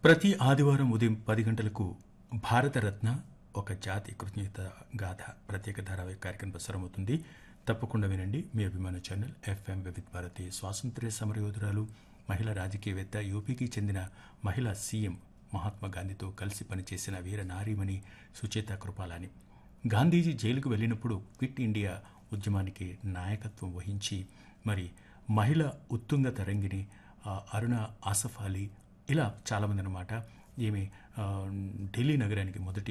ప్రతి ఆదివారం ఉదయం పది గంటలకు భారతరత్న ఒక జాతి కృతజ్ఞత గాథ ప్రత్యేక ధారావాహిక కార్యక్రమం ప్రసారమవుతుంది తప్పకుండా వినండి మీ అభిమాన ఛానల్ ఎఫ్ఎం వివిధ భారతి స్వాతంత్ర్య సమరయోధురాలు మహిళా రాజకీయవేత్త యూపీకి చెందిన మహిళా సీఎం మహాత్మా గాంధీతో కలిసి పనిచేసిన వీర నారీమణి సుచేత కృపాలాని గాంధీజీ జైలుకు వెళ్ళినప్పుడు క్విట్ ఇండియా ఉద్యమానికి నాయకత్వం వహించి మరి మహిళ ఉత్తుంగ తరంగిణి ఆ, అరుణ ఆసఫ్ అలీ ఇలా చాలామంది అనమాట ఈమె ఆ, ఢిల్లీ నగరానికి మొదటి